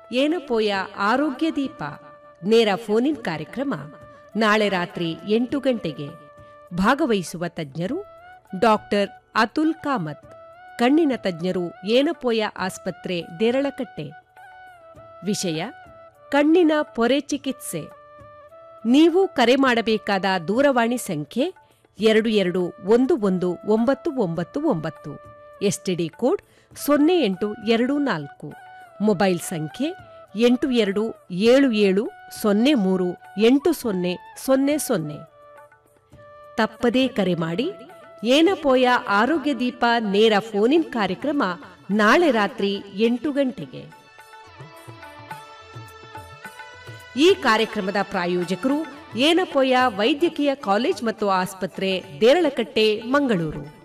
ಏನಪೋಯ ಆರೋಗ್ಯ ದೀಪ ನೇರ ಫೋನಿನ್ ಕಾರ್ಯಕ್ರಮ ನಾಳೆ ರಾತ್ರಿ ಎಂಟು ಗಂಟೆಗೆ ಭಾಗವಹಿಸುವ ತಜ್ಞರು ಡಾಕ್ಟರ್ ಅತುಲ್ ಕಾಮತ್ ಕಣ್ಣಿನ ತಜ್ಞರು ಏನಪೋಯ ಆಸ್ಪತ್ರೆ ದೇರಳಕಟ್ಟೆ ವಿಷಯ ಕಣ್ಣಿನ ಪೊರೆ ಚಿಕಿತ್ಸೆ ನೀವು ಕರೆ ಮಾಡಬೇಕಾದ ದೂರವಾಣಿ ಸಂಖ್ಯೆ ಎರಡು ಎರಡು ಒಂದು ಒಂದು ಒಂಬತ್ತು ಒಂಬತ್ತು ಒಂಬತ್ತು ಎಸ್ಟಿಡಿ ಕೋಡ್ ಸೊನ್ನೆ ಎಂಟು ಎರಡು ನಾಲ್ಕು ಮೊಬೈಲ್ ಸಂಖ್ಯೆ ಎಂಟು ಎರಡು ಏಳು ಏಳು ಸೊನ್ನೆ ಮೂರು ಎಂಟು ಸೊನ್ನೆ ಸೊನ್ನೆ ಸೊನ್ನೆ ತಪ್ಪದೇ ಕರೆ ಮಾಡಿ ಏನಪೋಯ ಆರೋಗ್ಯ ದೀಪ ನೇರ ಫೋನಿನ್ ಕಾರ್ಯಕ್ರಮ ನಾಳೆ ರಾತ್ರಿ ಎಂಟು ಗಂಟೆಗೆ ಈ ಕಾರ್ಯಕ್ರಮದ ಪ್ರಾಯೋಜಕರು ಏನಪೋಯ ವೈದ್ಯಕೀಯ ಕಾಲೇಜ್ ಮತ್ತು ಆಸ್ಪತ್ರೆ ದೇರಳಕಟ್ಟೆ ಮಂಗಳೂರು